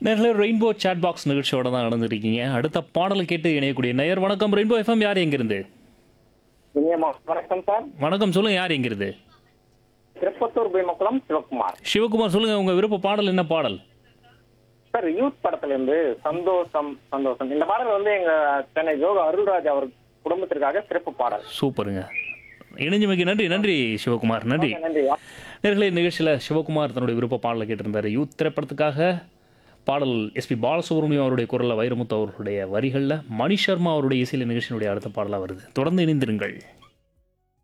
நேரில் rainbow chat box நிகழ்ச்சியோட தான் நடந்துருக்கீங்க அடுத்த பாடலை கேட்டு இணையக்கூடிய நேயர் வணக்கம் ரெயின்போ எஃப்எம் யார் எங்கிருந்து இனியமா வணக்கம் சார் வணக்கம் சொல்லுங்க யார் எங்கிருந்து திருப்பத்தூர் பீமக்குளம் சிவகுமார் சிவகுமார் சொல்லுங்க உங்க விருப்ப பாடல் என்ன பாடல் சார் யூத் படத்துல இருந்து சந்தோஷம் சந்தோஷம் இந்த பாடல் வந்து எங்க சென்னை ஜோக அருள்ராஜ் அவர் குடும்பத்திற்காக சிறப்பு பாடல் சூப்பருங்க இணைஞ்சமைக்கு நன்றி நன்றி சிவகுமார் நன்றி நன்றி நேர்களே நிகழ்ச்சியில் சிவகுமார் தன்னுடைய விருப்ப பாடலை கேட்டிருந்தார் யூத் திரைப்படத்துக்காக பாடல் எஸ்பி பாலசுப்ரமணியம் அவருடைய குரலில் வைரமுத்து அவருடைய வரிகளில் மணி சர்மா அவருடைய இசையில் நிகழ்ச்சியினுடைய அடுத்த பாடலாக வருது தொடர்ந்து இணைந்திருங்கள்